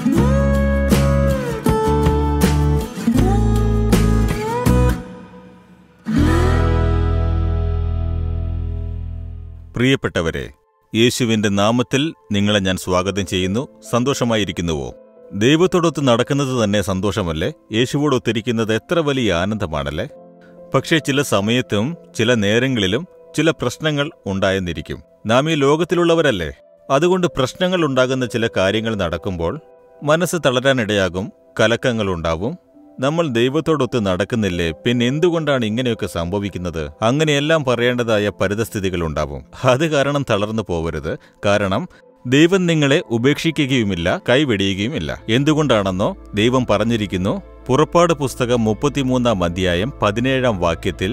പ്രിയപ്പെട്ടവരെ യേശുവിന്റെ നാമത്തിൽ നിങ്ങളെ ഞാൻ സ്വാഗതം ചെയ്യുന്നു സന്തോഷമായിരിക്കുന്നുവോ ദൈവത്തോടൊത്ത് നടക്കുന്നത് തന്നെ സന്തോഷമല്ലേ യേശുവോടൊത്തിരിക്കുന്നത് എത്ര വലിയ ആനന്ദമാണല്ലേ പക്ഷേ ചില സമയത്തും ചില നേരങ്ങളിലും ചില പ്രശ്നങ്ങൾ ഉണ്ടായെന്നിരിക്കും നാം ഈ ലോകത്തിലുള്ളവരല്ലേ അതുകൊണ്ട് പ്രശ്നങ്ങൾ ഉണ്ടാകുന്ന ചില കാര്യങ്ങൾ നടക്കുമ്പോൾ മനസ്സ് തളരാനിടയാകും കലക്കങ്ങളുണ്ടാവും നമ്മൾ ദൈവത്തോടൊത്ത് നടക്കുന്നില്ലേ പിന്നെ എന്തുകൊണ്ടാണ് ഇങ്ങനെയൊക്കെ സംഭവിക്കുന്നത് അങ്ങനെയെല്ലാം പറയേണ്ടതായ പരിതസ്ഥിതികൾ ഉണ്ടാവും അത് കാരണം തളർന്നു പോവരുത് കാരണം ദൈവം നിങ്ങളെ ഉപേക്ഷിക്കുകയുമില്ല കൈവെടിയുകയുമില്ല എന്തുകൊണ്ടാണെന്നോ ദൈവം പറഞ്ഞിരിക്കുന്നു പുറപ്പാട് പുസ്തകം മുപ്പത്തിമൂന്നാം അധ്യായം പതിനേഴാം വാക്യത്തിൽ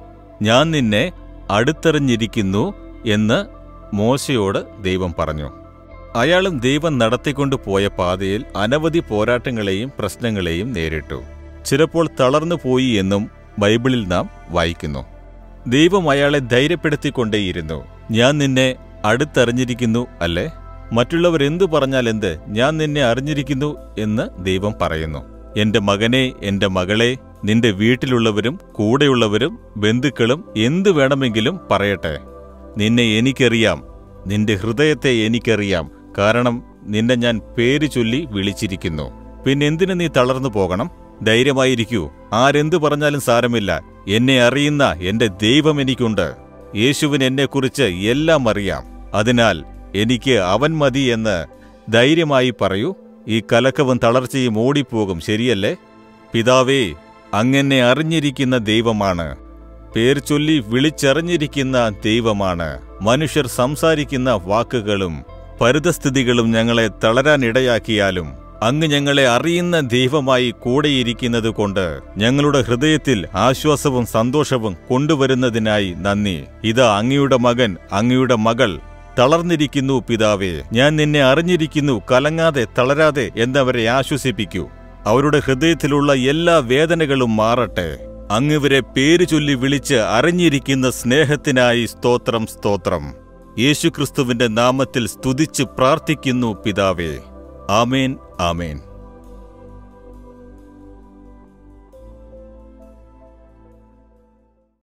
ഞാൻ നിന്നെ അടുത്തെറിഞ്ഞിരിക്കുന്നു എന്ന് മോശയോട് ദൈവം പറഞ്ഞു അയാളും ദൈവം നടത്തിക്കൊണ്ടു പോയ പാതയിൽ അനവധി പോരാട്ടങ്ങളെയും പ്രശ്നങ്ങളെയും നേരിട്ടു ചിലപ്പോൾ തളർന്നു പോയി എന്നും ബൈബിളിൽ നാം വായിക്കുന്നു ദൈവം അയാളെ ധൈര്യപ്പെടുത്തിക്കൊണ്ടേയിരുന്നു ഞാൻ നിന്നെ അടുത്തറിഞ്ഞിരിക്കുന്നു അല്ലേ മറ്റുള്ളവർ എന്തു പറഞ്ഞാൽ എന്ത് ഞാൻ നിന്നെ അറിഞ്ഞിരിക്കുന്നു എന്ന് ദൈവം പറയുന്നു എന്റെ മകനെ എന്റെ മകളെ നിന്റെ വീട്ടിലുള്ളവരും കൂടെയുള്ളവരും ബന്ധുക്കളും എന്തു വേണമെങ്കിലും പറയട്ടെ നിന്നെ എനിക്കറിയാം നിന്റെ ഹൃദയത്തെ എനിക്കറിയാം കാരണം നിന്നെ ഞാൻ പേര് ചൊല്ലി വിളിച്ചിരിക്കുന്നു പിന്നെ എന്തിനു നീ തളർന്നു പോകണം ധൈര്യമായിരിക്കൂ ആരെന്തു പറഞ്ഞാലും സാരമില്ല എന്നെ അറിയുന്ന എന്റെ ദൈവം എനിക്കുണ്ട് യേശുവിന് എന്നെക്കുറിച്ച് എല്ലാം അറിയാം അതിനാൽ എനിക്ക് അവൻ മതി എന്ന് ധൈര്യമായി പറയൂ ഈ കലക്കവും തളർച്ചയും ഓടിപ്പോകും ശരിയല്ലേ പിതാവേ അങ്ങനെ അറിഞ്ഞിരിക്കുന്ന ദൈവമാണ് പേർ ചൊല്ലി വിളിച്ചറിഞ്ഞിരിക്കുന്ന ദൈവമാണ് മനുഷ്യർ സംസാരിക്കുന്ന വാക്കുകളും പരിതസ്ഥിതികളും ഞങ്ങളെ തളരാനിടയാക്കിയാലും അങ്ങ് ഞങ്ങളെ അറിയുന്ന ദൈവമായി കൂടെയിരിക്കുന്നത് കൊണ്ട് ഞങ്ങളുടെ ഹൃദയത്തിൽ ആശ്വാസവും സന്തോഷവും കൊണ്ടുവരുന്നതിനായി നന്ദി ഇതാ അങ്ങയുടെ മകൻ അങ്ങയുടെ മകൾ തളർന്നിരിക്കുന്നു പിതാവേ ഞാൻ നിന്നെ അറിഞ്ഞിരിക്കുന്നു കലങ്ങാതെ തളരാതെ എന്നവരെ ആശ്വസിപ്പിക്കൂ അവരുടെ ഹൃദയത്തിലുള്ള എല്ലാ വേദനകളും മാറട്ടെ അങ്ങിവരെ പേര് ചൊല്ലി വിളിച്ച് അറിഞ്ഞിരിക്കുന്ന സ്നേഹത്തിനായി സ്തോത്രം സ്തോത്രം യേശുക്രിസ്തുവിന്റെ നാമത്തിൽ സ്തുതിച്ച് പ്രാർത്ഥിക്കുന്നു പിതാവേ ആമേൻ ആമേൻ